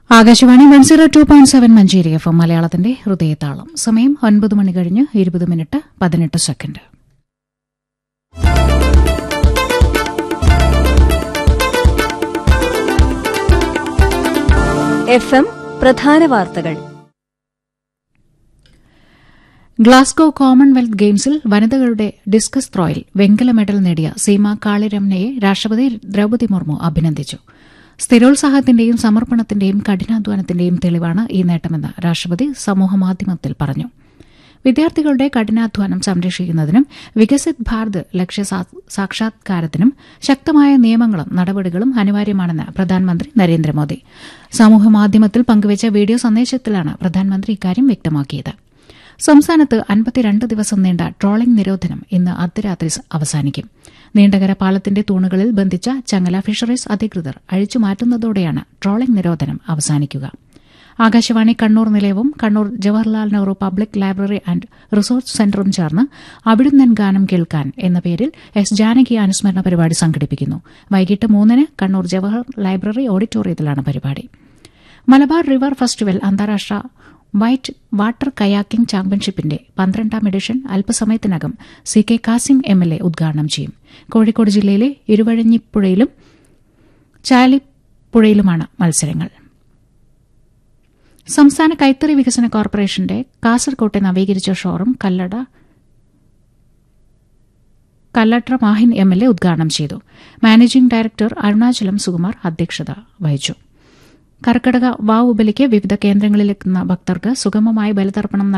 Akashvani one zero two point seven Manjeri F M മലയാളത്തിന്റെ ഹൃദയതാളം സമയം ഒൻപത് മണി കഴിഞ്ഞ് ഇരുപത് മിനിറ്റ് പതിനെട്ട് സെക്കൻഡ് എഫ് എം പ്രധാന വാർത്തകൾ ഗ്ലാസ്ഗോ കോമൺവെൽത്ത് ഗെയിംസിൽ വനിതകളുടെ ഡിസ്കസ് ത്രോയിൽ വെങ്കല മെഡൽ നേടിയ സീമ കാളിരമണയെ രാഷ്ട്രപതി ദ്രൌപതി മുർമു അഭിനന്ദിച്ചു സ്ഥിരോത്സാഹത്തിന്റെയും സമർപ്പണത്തിന്റെയും കഠിനാധ്വാനത്തിന്റെയും തെളിവാണ് ഈ നേട്ടമെന്ന് രാഷ്ട്രപതി സമൂഹമാധ്യമത്തിൽ പറഞ്ഞു വിദ്യാർത്ഥികളുടെ കഠിനാധ്വാനം സംരക്ഷിക്കുന്നതിനും വികസിത് ഭാരത് ലക്ഷ്യ സാ- സാക്ഷാത്കാരത്തിനും ശക്തമായ നിയമങ്ങളും നടപടികളും അനിവാര്യമാണെന്ന് പ്രധാനമന്ത്രി നരേന്ദ്രമോദി സമൂഹമാധ്യമത്തിൽ പങ്കുവച്ച വീഡിയോ സന്ദേശത്തിലാണ് പ്രധാനമന്ത്രി ഇക്കാര്യം വ്യക്തമാക്കിയത് സംസ്ഥാനത്ത് അൻപത്തിരണ്ട് ദിവസം നീണ്ട ട്രോളിംഗ് നിരോധനം ഇന്ന് അർദ്ധരാത്രി സ- അവസാനിക്കും നീണ്ടകര പാലത്തിന്റെ തൂണുകളിൽ ബന്ധിച്ച ചങ്ങല ഫിഷറീസ് അധികൃതർ അഴിച്ചുമാറ്റുന്നതോടെയാണ് ട്രോളിംഗ് നിരോധനം അവസാനിക്കുക ആകാശവാണി കണ്ണൂർ നിലയവും Kannur Jawaharlal Nehru public library and research സെന്ററും ചേർന്ന് അവിടുന്നൻ ഗാനം കേൾക്കാൻ എന്ന പേരിൽ എസ് ജാനകി അനുസ്മരണ പരിപാടി സംഘടിപ്പിക്കുന്നു വൈകിട്ട് മൂന്നിന് കണ്ണൂർ ജവഹർ ലൈബ്രറി ഓഡിറ്റോറിയത്തിലാണ് പരിപാടി മലബാർ റിവർ ഫെസ്റ്റിവൽ അന്താരാഷ്ട്ര വൈറ്റ് വാട്ടർ കയാക്കിംഗ് ചാമ്പ്യൻഷിപ്പിന്റെ പന്ത്രണ്ടാം എഡിഷൻ അല്പസമയത്തിനകം C K Kasim M L A ഉദ്ഘാടനം ചെയ്യും കോഴിക്കോട് ജില്ലയിലെ ഇരുവഴഞ്ഞിപ്പുഴയിലും ചാലിപ്പുഴയിലുമാണ് മത്സരങ്ങൾ സംസ്ഥാന കൈത്തറി വികസന കോർപ്പറേഷന്റെ കാസർകോട്ടെ നവീകരിച്ച ഷോറും കല്ലട Kallatra Mahin M L A ഉദ്ഘാടനം ചെയ്തു മാനേജിംഗ് ഡയറക്ടർ അരുണാചലം സുകുമാർ അധ്യക്ഷത വഹിച്ചു കർക്കടക വാവുബലിക്ക് വിവിധ കേന്ദ്രങ്ങളിലെത്തുന്ന ഭക്തർക്ക് സുഗമമായി ബലിതർപ്പണം